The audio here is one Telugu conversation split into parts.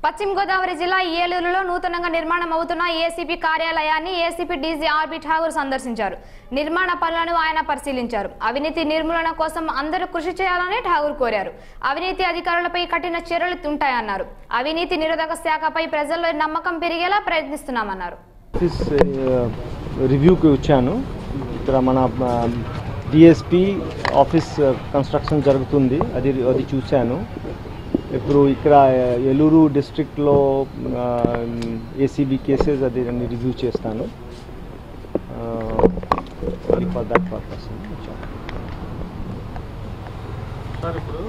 పశ్చిమ గోదావరి జిల్లా ఏలూరులో నూతనంగా నిర్మాణం అవుతున్న ఏసీపీ కార్యాలయాన్ని ఏసీపీ డీజీ ఆర్బి ఠాగూర్ సందర్శించారు నిర్మాణ పనులను ఆయన పరిశీలించారు అవినీతి నిర్మూలన కోసం అందరూ కృషి చేయాలని ఠాగూర్ కోరారు అవినీతి అధికారులపై కఠిన చర్యలు ఉంటాయన్నారు అవినీతి నిరోధక శాఖపై ప్రజల్లో నమ్మకం పెరిగేలా ప్రయత్నిస్తున్నామన్నారు ఆఫీస్ ఆ, రివ్యూకి వచ్చాను ఇక్కడ మన డిఎస్పి ఆఫీస్ ఆ, కన్స్ట్రక్షన్ జరుగుతుంది అది అది చూశాను ఇప్పుడు ఇక్కడ ఆ, ఏలూరు డిస్ట్రిక్ట్లో ఏసీబీ కేసెస్ అది అన్ని రివ్యూ చేస్తాను ఫర్ దట్ పర్పస్ వచ్చాను సార్ ఇప్పుడు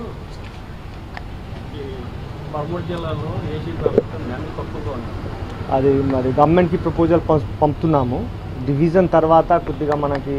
ఈ పదమూడు జిల్లాలో ఏసీ ప్రభుత్వం నెల తక్కువగా ఉంది అది మరి గవర్నమెంట్కి ప్రపోజల్ పంపుతున్నాము డివిజన్ తర్వాత కొద్దిగా మనకి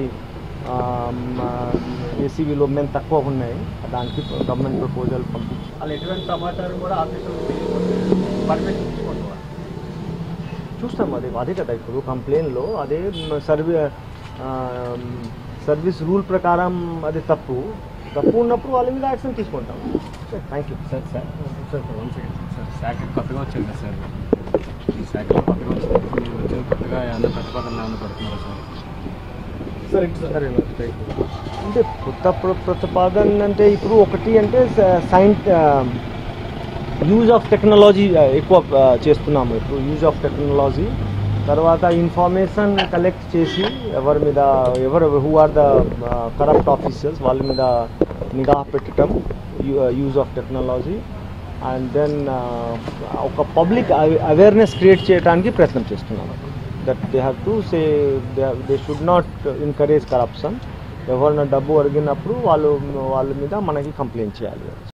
ఏసీబీలో మేము తక్కువ ఉన్నాయి దానికి గవర్నమెంట్ ప్రపోజల్ పంపించి వాళ్ళు ఎటువంటి సమాచారం కూడా ఆఫీసులో పర్మిషన్ తీసుకుంటారు చూస్తాం అది అదే కదా ఇప్పుడు కంప్లైంట్లో అదే సర్వీ సర్వీస్ రూల్ ప్రకారం అది తప్పు తప్పు ఉన్నప్పుడు వాళ్ళ మీద యాక్షన్ తీసుకుంటాం thank you sir sir sir one second sir శాఖ కొత్తగా వచ్చింది కదా సార్ ఈ శాఖలో కొత్తగా వచ్చింది మీరు వచ్చిన కొత్తగా ఏమన్నా ప్రతిపాదనలు ఏమన్నా పెడుతున్నారా సార్ సరే సరే అంటే కొత్త ప్ర- ప్రతిపాదన అంటే ఇప్పుడు ఒకటి అంటే సైన్స్ యూజ్ ఆఫ్ టెక్నాలజీ ఎక్కువ ఆ, చేస్తున్నాము ఇప్పుడు యూజ్ ఆఫ్ టెక్నాలజీ తర్వాత ఇన్ఫర్మేషన్ కలెక్ట్ చేసి ఎవరి మీద ఎవరు who are the corrupt officers వాళ్ళ మీద నిఘా పెట్టడం use of technology and then ఒక పబ్లిక్ అవేర్నెస్ క్రియేట్ చేయడానికి ప్రయత్నం చేస్తున్నాము that they have to say they should not encourage corruption ఎవరైనా డబ్బు అడిగినప్పుడు వాళ్ళు వాళ్ళ మీద మనకి కంప్లైంట్ చేయాలి